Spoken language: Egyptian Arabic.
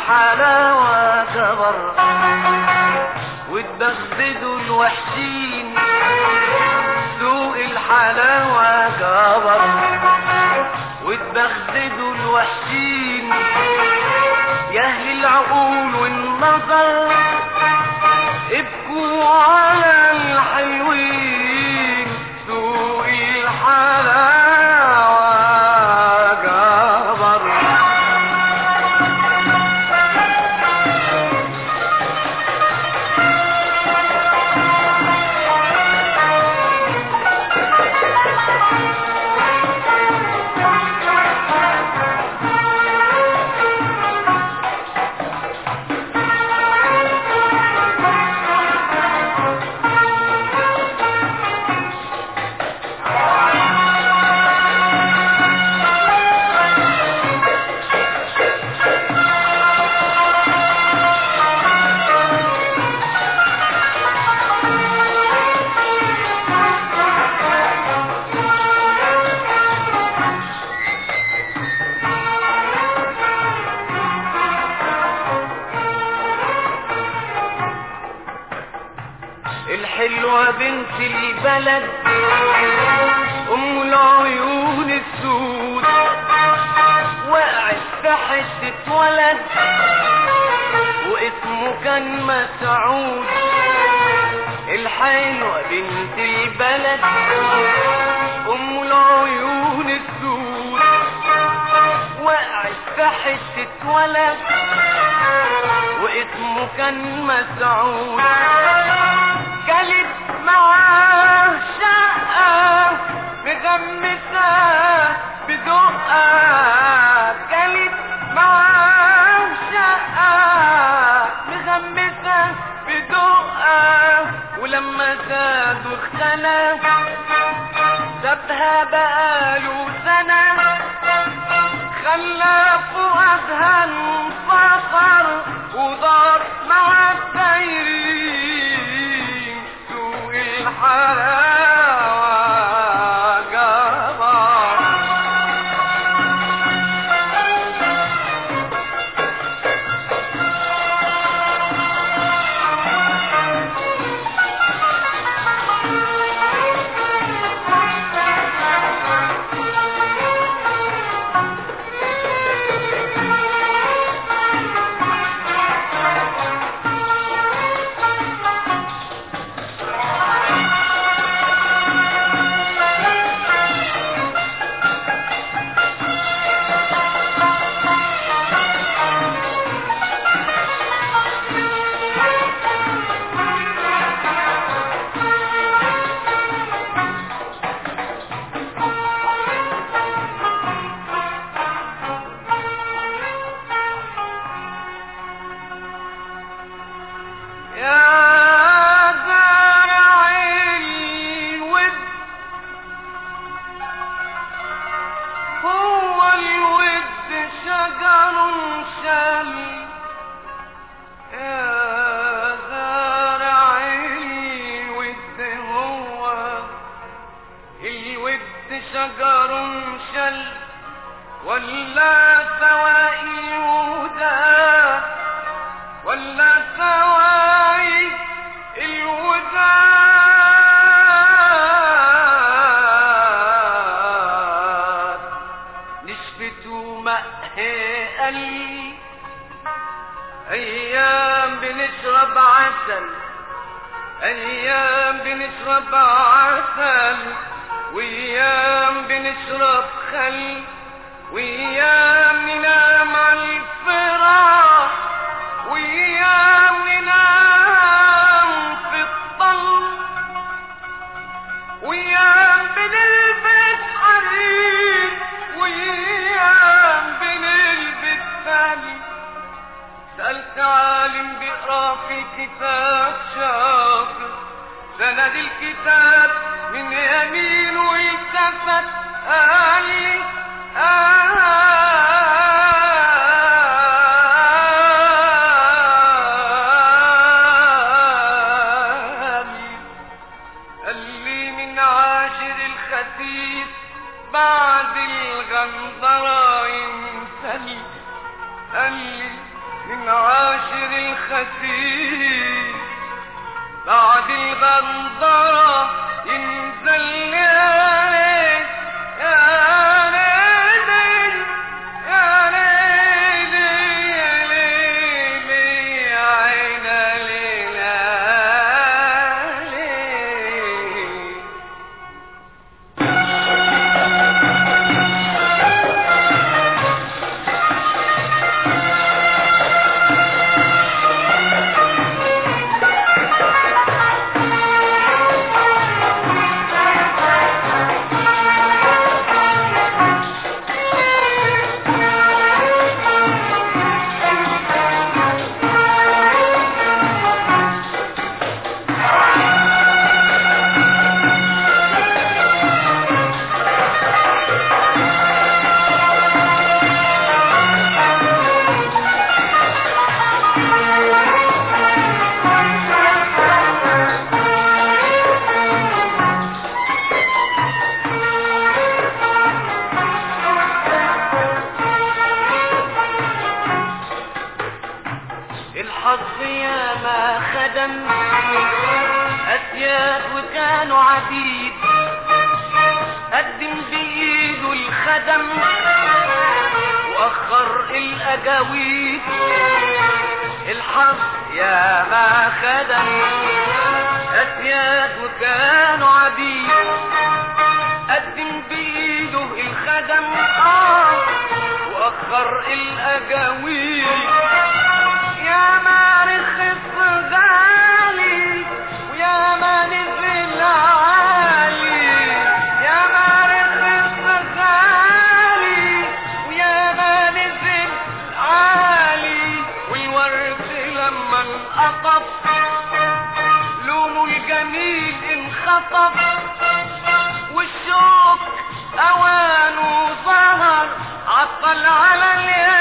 الحلاوة كبر واتبغددوا الوحشين سوق الحلاوة كبر واتبغددوا الوحشين يا اهل العقول والنظر ابكوا على الحلوين سوق الحلاوة جبر الحلوة بنت البلد ام العيون السود وقعت في حتة ولد واسمه كان مسعود الحلوة بنت البلد ام العيون السود وقعت في حتة ولد واسمه كان مسعود كلت معاه شقة مغمسة بدقة كلت معاه شقة مغمسة بدقة ولما زادوا الخنا سابها بقاله سنة خلى فؤادها انفطر ودار مع الدايرين سوق الحلاوة جبار يا زارع الود هو الود شجر شل يا زارع الود هو الود شجر شل ولا سوائي هدى ولا سواي الوداد نشفت ومأهي قلي ايام بنشرب عسل ايام بنشرب عسل وايام بنشرب خل وايام ننام على الفراش وايام ننام في الطل وايام بنلبس حرير وايام بنلبس ثلج سألت عالم بيقرا في كتاب شاطر سند الكتاب من يمين والتفت قال لي آمين قال لي من عاشر الخسيس بعد الغندرة ينسلي قال لي من الخسيس بعد الغندرة ينزل ليل يا ليل يا ليل يا ليل يا عين ليل يا ليل الحظ يا ما خدم أسياد وكانوا عبيد قدم بإيده الخدم وأخر الأجاويد الحظ يا ما خدم أسياد وكانوا عبيد قدم بإيده الخدم آه وأخر الأجاويد يا ما رخص غالي ويا ما نزل عالي يا ما رخص غالي ويا ما نزل عالي والورد لما انقطف لونه الجميل انخطف والشوك اوانه ظهر عطل على اليد